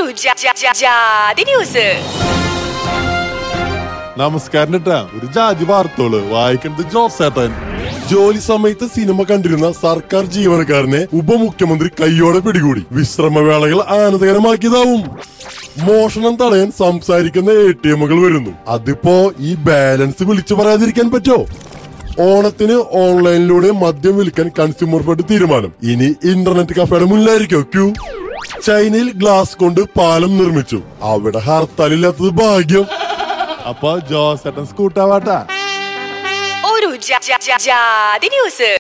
ഒരു ജാ- ജാ- ജാ- ജാതി ന്യൂസ് നമസ്കാരം കേട്ടാ ഒരു ജാതി വാർത്തോള് വായിക്കുന്നത് ജോസേട്ടൻ ജോലി സമയത്ത് സിനിമ കണ്ടിരുന്ന സർക്കാർ ജീവനക്കാരനെ ഉപമുഖ്യമന്ത്രി കയ്യോടെ പിടികൂടി വിശ്രമവേളകൾ ആനന്ദകരമാക്കിയതാവും മോഷണം തടയാൻ സംസാരിക്കുന്ന എ ടി എമ്മുകൾ വരുന്നു അതിപ്പോ ഈ ബാലൻസ് വിളിച്ചു പറയാതിരിക്കാൻ പറ്റോ ഓണത്തിന് ഓൺലൈനിലൂടെ മദ്യം വിൽക്കാൻ കൺസ്യൂമർ ഫെഡ് തീരുമാനം ഇനി ഇന്റർനെറ്റ് കഫേയുടെ മുന്നിലായിരിക്കോ ക്യൂ ചൈനയിൽ ഗ്ലാസ് കൊണ്ട് പാലം നിർമ്മിച്ചു അവിടെ ഹർത്താലില്ലാത്തത് ഭാഗ്യം അപ്പൊ ജോസേട്ടൻ സ്കൂട്ടാവാട്ടാ ഒരു ജാ- ജാ- ജാ- ജാതി ന്യൂസ്